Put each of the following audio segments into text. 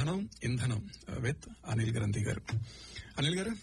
ధనం ఇంధనం విత్ అనిల్ గ్రంథి గారు అనిల్ గారు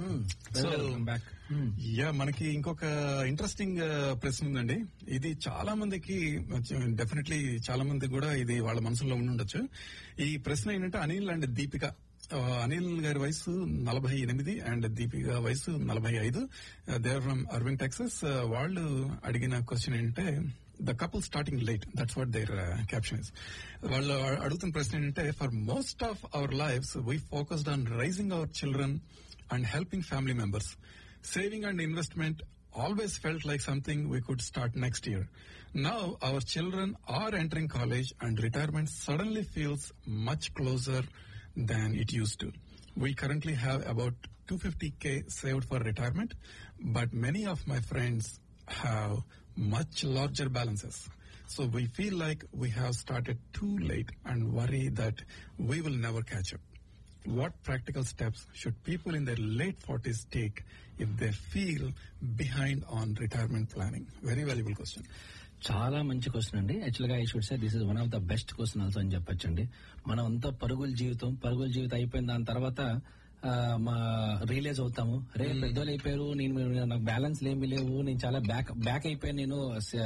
సో బ్యాక్ యా మనకి ఇంకొక ఇంట్రెస్టింగ్ ప్రశ్న ఉందండి ఇది చాలా మందికి డెఫినెట్లీ చాలా మందికి కూడా ఇది వాళ్ళ మనసులో ఉండి ఉండొచ్చు ఈ ప్రశ్న ఏంటంటే అనిల్ అండ్ దీపిక ఆ, అనిల్ గారి వయసు నలభై ఎనిమిది అండ్ దీపిక వయసు నలభై ఐదు దేవర్ ఫ్రమ్ అర్వింగ్ టెక్సస్ వాళ్ళు అడిగిన క్వశ్చన్ ఏంటంటే the couple starting late that's what their caption is వాళ్ళు అడుగుతున్న ప్రశ్న ఏంటంటే for most of our lives we focused on raising our children and helping family members. Saving and investment always felt like something we could start next year. Now our children are entering college and retirement suddenly feels much closer than it used to. We currently have about 250k saved for retirement, but many of my friends have much larger balances. So we feel like we have started too late and worry that we will never catch up. What practical steps should people in their late 40s take if they feel behind on retirement planning? Very valuable question. చాలా మంచి question అండి actual గా I should say this is one of the best question also అని చెప్పొచ్చండి మనం అంతా పరుగుల జీవితం పరుగుల జీవితం అయిపోయిన దాని తర్వాత ఆ, మా రియలైజ్ అవుతాము రే పెద్దోళ్ళు అయిపోయారు నేను నాకు బ్యాలెన్స్ ఏమి లేవు నేను చాలా బ్యాక్ బ్యాక్ అయిపోయాను నేను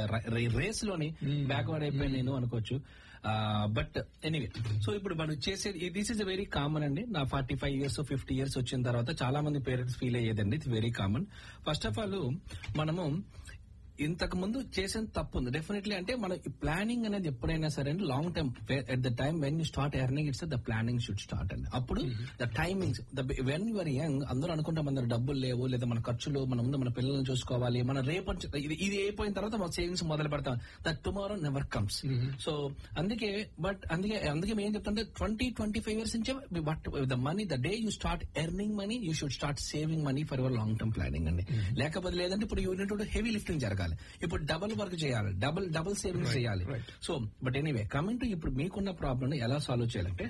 రేస్ లోని బ్యాక్వర్డ్ అయిపోయాను నేను అనుకోవచ్చు బట్ ఎనీవే సో ఇప్పుడు మనం చేసేది దిస్ ఇస్ వెరీ కామన్ అండి నా forty five years fifty years వచ్చిన తర్వాత చాలా మంది పేరెంట్స్ ఫీల్ అయ్యేదండి it's very common first of all మనము ఇంతకు ముందు చేసిన తప్పు ఉంది డెఫినెట్లీ అంటే మన ప్లానింగ్ అనేది ఎప్పుడైనా సరే అండి long time at the time when you start earning it's the planning should start అండి అప్పుడు the timings the when you're young అందరూ అనుకుంటాం మన దగ్గర డబ్బులు లేవు లేదా మన ఖర్చులు మన ముందు మన పిల్లల్ని చూసుకోవాలి మన రేపటి ఇది ఇది అయిపోయిన తర్వాత మన సేవింగ్స్ మొదలు పెడతాం that tomorrow never comes so అందుకే బట్ అందుకే అందుకే మేము ఏం చెప్తుంటే ట్వంటీ ట్వంటీ ఫైవ్ ఇయర్స్ నుంచే but the money the day you start earning money you should start saving money for your long term planning అండి లేకపోతే లేదంటే ఇప్పుడు యూనిట్ హెవీ లిఫ్టింగ్ జరగాలి ఇప్పుడు డబుల్ వర్క్ చేయాలి డబుల్ డబుల్ సేవింగ్స్ చేయాలి so but anyway coming to ఇప్పుడు మీకున్న ప్రాబ్లమ్ ఎలా సాల్వ్ చేయాలంటే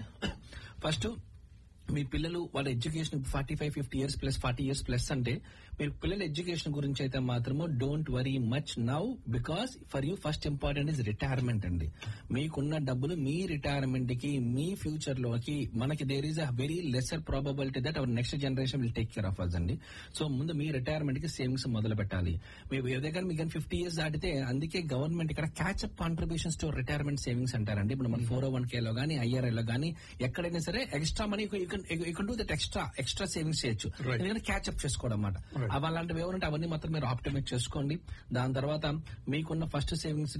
ఫస్ట్ మీ పిల్లలు వాళ్ళ education forty five fifty years plus forty years plus అంటే మీరు పిల్లల ఎడ్యుకేషన్ గురించి అయితే మాత్రము don't worry much now because for you first important is retirement అండి మీకున్న డబ్బులు మీ రిటైర్మెంట్ కి మీ ఫ్యూచర్ లోకి మనకి there is a very lesser probability that our next generation will take care of us అండి సో ముందు మీ రిటైర్మెంట్ కి సేవింగ్స్ మొదలు పెట్టాలి మీ దగ్గర మీకు ఫిఫ్టీ ఇయర్స్ దాటితే అందుకే గవర్నమెంట్ ఇక్కడ catch up contributions to retirement savings అంటారండి ఇప్పుడు మన ఫోర్ ఓ వన్ కేలో కానీ ఐఆర్ఐలో కానీ ఎక్కడైనా సరే extra money you do that extra extra savings చేయొచ్చు Right. ఎందుకంటే క్యాచ్అప్ చేసుకోవడం అన్నమాట Right. అవి అలాంటివి ఏమంటే అవన్నీ మాత్రం మీరు ఆప్టిమేట్ చేసుకోండి దాని తర్వాత మీకున్న first savings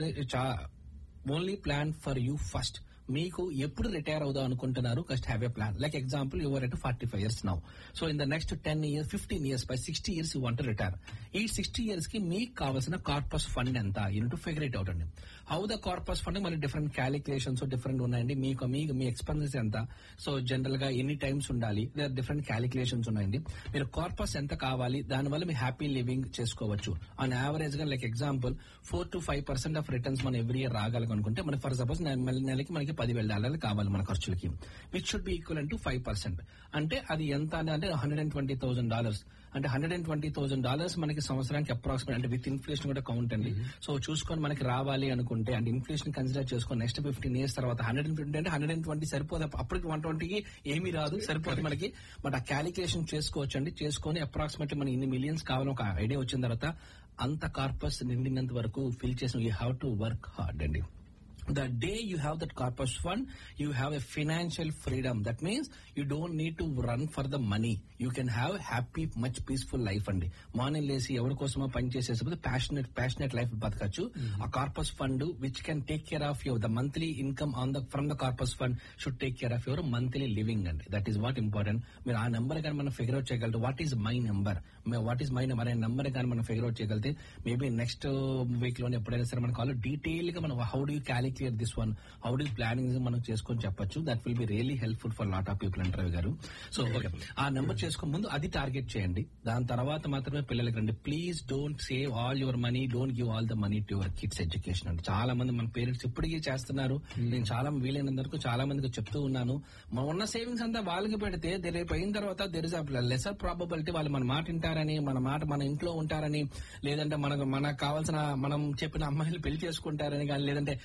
only plan for you first మీకు ఎప్పుడు రిటైర్ అవుదాం అనుకుంటున్నారు just have a plan like example your at forty five years now so in the next ten years fifteen years by sixty years you want retire ఈ sixty years కి మీకు కావాల్సిన corpus fund ఎంత you need to figure it out అండి how the corpus fund మళ్ళీ different calculations different ఉన్నాయండి మీకు మీకు మీ ఎక్స్పెన్సెస్ ఎంత సో జనరల్ గా ఎన్ని టైమ్స్ ఉండాలి డిఫరెంట్ క్యాలిక్యులేషన్స్ ఉన్నాయండి మీరు కార్పస్ ఎంత కావాలి దానివల్ల మీ హ్యాపీ లివింగ్ చేసుకోవచ్చు ఆన్ యావరేజ్ గా like example four to five percent of returns మనం ఎవ్రీ ఇయర్ రాగలనుకుంటే మనకి ఫర్ సపోజ్ నెలకి మనకి పదివేల డాలర్లు కావాలి మన ఖర్చులకి which should be equal to five percent అంటే అది ఎంత అని అంటే hundred and twenty thousand dollars అంటే hundred and twenty thousand dollars మనకి సంవత్సరానికి అప్రాక్సిమేట్ అంటే విత్ ఇన్ఫ్లేషన్ కూడా కౌంట్ అండి సో చూసుకొని మనకి రావాలి అనుకుంటే అంటే ఇన్ఫ్లేషన్ కన్సిడర్ చేసుకొని నెక్స్ట్ ఫిఫ్టీన్ ఇయర్స్ తర్వాత హండ్రెడ్ అండ్ ఫిఫ్టీ అంటే హండ్రెడ్ అండ్ ట్వంటీ సరిపోదు అప్పటికి వన్ ట్వంటీకి ఏమీ రాదు సరిపోదు మనకి బట్ ఆ క్యాలిక్యులేషన్ చేసుకోవచ్చు అండి చేసుకొని అప్రాక్సిమేట్లీ మనకి ఇన్ని మిలియన్స్ కావాలని ఒక ఐడియా వచ్చిన తర్వాత అంత కార్పస్ నిండినంత వరకు ఫిల్ చేసిన you have to work hard అండి the day you have that corpus fund, you have a financial freedom. That means you don't need to run for the money. You can have happy, much peaceful life అండి morning లేసి ఎవరి కోసమో పని చేసేసప్పుడు passionate passionate life బతకచ్చు ఆ corpus fund which can take care of your the monthly income on the from the corpus fund should take care of your monthly living అండి that is what important మీరు ఆ number కానీ మనం figure out చేయగలరు what is my number what is my number అనే number కానీ మనం figure out చేయగలిగితే మేబీ నెక్స్ట్ వీక్ లోనే ఎప్పుడైనా సరే మన కాల్ డీటెయిల్ గా మనం how do calculate this one how do planning మనం చేసుకొని చెప్పొచ్చు that will be really helpful for lot of people అంటారు గారు సో ఓకే ఆ నెంబర్ చేసుకుని ముందు అది టార్గెట్ చేయండి దాని తర్వాత మాత్రమే పిల్లలకి రండి please don't save all your money don't give all the money to your kids education అంటే చాలా మంది మన పేరెంట్స్ ఇప్పటికీ చేస్తున్నారు నేను చాలా వీలైనంత వరకు చాలా మందికి చెప్తూ ఉన్నాను మన ఉన్న సేవింగ్స్ అంతా వాళ్ళకి పెడితే దే- రేపు అయిన తర్వాత దెర్ ఇస్ లెసర్ ప్రాబబిలిటీ వాళ్ళు మన మాట వింటారని మన మాట మన ఇంట్లో ఉంటారని లేదంటే మనకు మనకు కావాల్సిన మనం చెప్పిన అమ్మాయిలు పెళ్లి చేసుకుంటారని కానీ లేదంటే స్పౌజెస్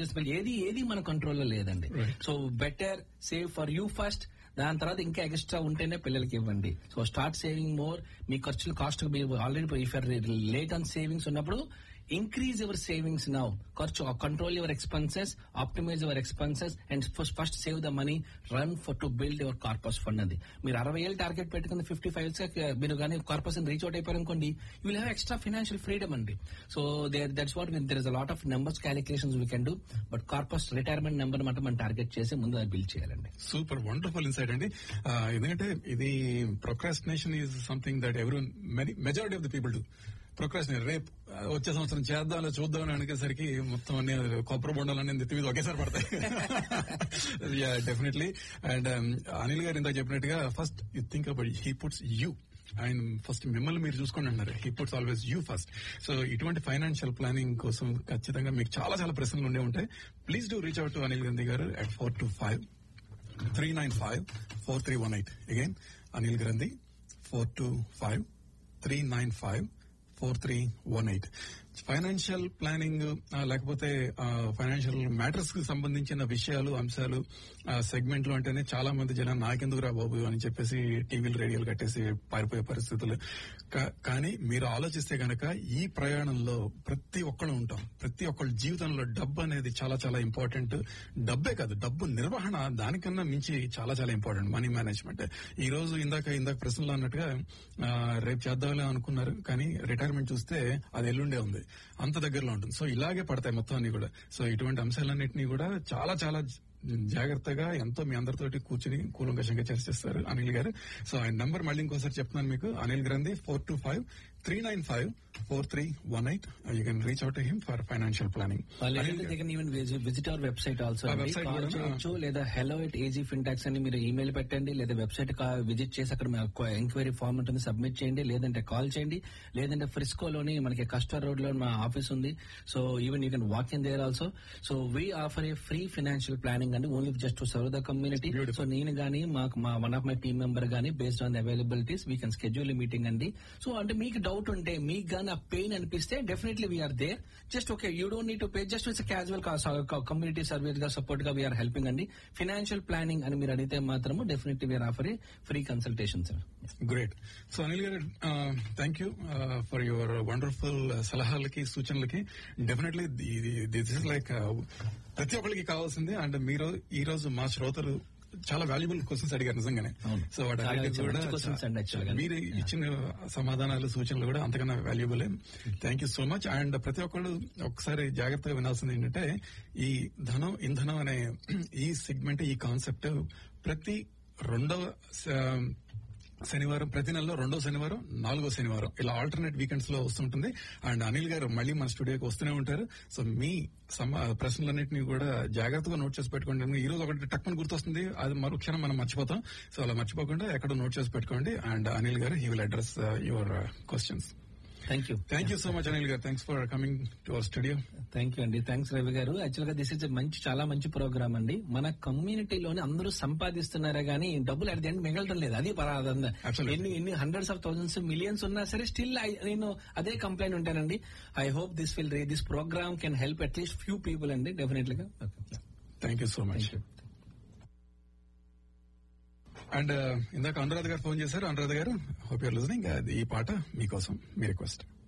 చేస్తే మళ్ళీ ఏది ఏది మన కంట్రోల్లో లేదండి Right. So better save for you first దాని తర్వాత ఇంకా ఎక్స్ట్రా ఉంటేనే పిల్లలకి ఇవ్వండి సో స్టార్ట్ సేవింగ్ మోర్ మీ ఖర్చులు కాస్ట్ మీరు already if late on savings ఉన్నప్పుడు ఇంక్రీజ్ యువర్ సేవింగ్స్ నౌ ఖర్చు control your expenses optimize your expenses and first save the money run for to build your corpus fund అది మీరు అరవై ఏళ్ళు target పెట్టుకుని ఫిఫ్టీ ఫైవ్ మీరు కానీ కార్పస్ రీచ్ అవుట్ అయిపోయారు అనుకోండి you will have extra financial freedom అండి so there that's what there is a lot of numbers calculations we can do but corpus retirement number మాట మనం టార్గెట్ చేసి ముందు అది బిల్డ్ చేయాలండి సూపర్ వండర్ఫుల్ ఇన్సైట్ అండి ఆ, ఎందుకంటే ఇది ప్రొక్రాస్టినేషన్ ఈజ్ సంథింగ్ దట్ ఎవరి majority of the people do procrastinate రేపు ఆ, వచ్చే సంవత్సరం చేద్దాం చూద్దాం అని అనుకేసరికి మొత్తం అన్ని కొబ్బరి బొండాలన్నీ నెత్తి మీద ఒకేసారి పడతాయి యా డెఫినెట్లీ అండ్ అనిల్ గారు ఇందాక చెప్పినట్టుగా first you think about he puts you ఆయన ఫస్ట్ మిమ్మల్ని మీరు చూసుకోండి అన్నారు he puts always you first so ఇటువంటి ఫైనాన్షియల్ ప్లానింగ్ కోసం ఖచ్చితంగా మీకు చాలా చాలా ప్రశ్నలు ఉండే ఉంటాయి please do reach out to Anil Gandhi గారు at four to five three nine five four three one eight again Anil Granthi four two five three nine five four three one eight financial planning లేకపోతే ఫైనాన్షియల్ మ్యాటర్స్ కి సంబంధించిన విషయాలు అంశాలు సెగ్మెంట్లు అంటేనే చాలా మంది జనం నాకెందుకు రా బాబు అని చెప్పేసి టీవీలు రేడియోలు కట్టేసి పారిపోయే పరిస్థితులు కా- కానీ మీరు ఆలోచిస్తే గనక ఈ ప్రయాణంలో ప్రతి ఒక్కళ్ళు ఉంటాం ప్రతి ఒక్కళ్ళ జీవితంలో డబ్బు అనేది చాలా చాలా ఇంపార్టెంట్ డబ్బే కాదు డబ్బు నిర్వహణ దానికన్నా మించి చాలా చాలా ఇంపార్టెంట్ మనీ మేనేజ్మెంట్ ఈ రోజు ఇందాక ఇందాక ప్రశ్నలో అన్నట్టుగా ఆ, రేపు చేద్దాంలే అనుకున్నారు కానీ రిటైర్మెంట్ చూస్తే అది ఎల్లుండే ఉంది అంత దగ్గరలో ఉంటుంది సో ఇలాగే పడతాయి మొత్తం అన్ని కూడా సో ఇటువంటి అంశాలన్నింటినీ కూడా చాలా చాలా జాగ్రత్తగా ఎంతో మీ అందరితోటి కూర్చుని కూలంకషంగా చర్చిస్తారు అనిల్ గారు సో ఆయన నంబర్ మళ్ళీ ఇంకోసారి చెప్తున్నాను మీకు Anil Granthi four two five three nine five four three one eight you can reach out him for financial planning even visit our website also ఆ website కాల్ కూడా, చేయొచ్చు లేదా హెలో ఎట్ ఏజీ ఫిన్టాక్స్ అని మీరు ఈమెయిల్ పెట్టండి లేదా వెబ్సైట్ విజిట్ చేసి అక్కడ ఎంక్వైరీ ఫామ్ ఉంటుంది సబ్మిట్ చేయండి లేదంటే కాల్ చేయండి లేదంటే ఫ్రిస్కోలోని మనకి కస్టర్ రోడ్ లో మా ఆఫీస్ ఉంది so even you can walk in there also so we offer a free financial planning అండి only just to serve the community Beautiful. So నేను గానీ మాకు మా one of my team member గానీ based on availabilities we can schedule meeting అండి so అంటే మీకు doubt ఉంటే మీకు గానీ ఆ పెయిన్ అనిపిస్తే definitely we are there just okay you don't need to pay just it's casual community service గా సపోర్ట్ గా వీఆర్ హెల్పింగ్ అండి ఫైనాన్షియల్ ప్లానింగ్ అని మీరు అడిగితే మాత్రము definitely we are offer free consultation sir great so Anil గారు thank you for your wonderful సలహాలకి సూచనలకి డెఫినెట్లీ దిస్ ఇస్ లైక్ ప్రతి ఒక్కరికి కావాల్సింది అండ్ మీరు ఈ రోజు మా శ్రోతలు చాలా వాల్యుబుల్ క్వశ్చన్స్ అడిగారు నిజంగానే అవును. సో వాటి చాలా అన్నిటికీ మంచి కూడా questions అండి actually గా. మీరు ఇచ్చిన సమాధానాలు సూచనలు కూడా అంతకన్నా valuable thank you so much and ప్రతి ఒక్కళ్ళు ఒకసారి జాగ్రత్తగా వినాల్సింది ఏంటంటే ఈ ధనం ఇంధనం అనే ఈ సెగ్మెంట్ ఈ కాన్సెప్ట్ ప్రతి రెండవ స- శనివారం ప్రతి నెలలో రెండో శనివారం నాలుగో శనివారం ఇలా ఆల్టర్నేట్ వీకెండ్స్ లో వస్తుంటుంది అండ్ అనిల్ గారు మళ్ళీ మన స్టూడియోకి వస్తూనే ఉంటారు సో మీ సమ ప్రశ్నలన్నింటినీ కూడా జాగ్రత్తగా నోట్ చేసి పెట్టుకోండి ఈ రోజు ఒకటి టక్కుని గుర్తొస్తుంది అది మరో క్షణం మనం మర్చిపోతాం సో అలా మర్చిపోకుండా ఎక్కడ నోట్ చేసి పెట్టుకోండి అండ్ అనిల్ గారు he will address your questions thank you thank you so much Anil గారు thanks for coming to our studio thank you అండి థ్యాంక్స్ రవి గారు యాక్చువల్ గా దిస్ ఇస్ మంచి చాలా మంచి ప్రోగ్రామ్ అండి మన కమ్యూనిటీలోని అందరూ సంపాదిస్తున్నారే గానీ డబ్బులు అట్ ది ఎండ్ మిగలడం లేదు అది పరాదంద Absolutely. ఎన్ని ఎన్ని హండ్రెడ్స్ ఆఫ్ థౌసండ్స్ మిలియన్స్ ఉన్నా సరే స్టిల్ నేను అదే కంప్లైంట్ ఉంటానండి I hope this will this program can help at least few people అండి డెఫినెట్లీ గా thank you so much and ఇందాక అనురాధ గారు ఫోన్ చేశారు అనురాధ గారు హోప్ యూర్ లిజనింగ్ ఈ పాట మీకోసం మీ రిక్వెస్ట్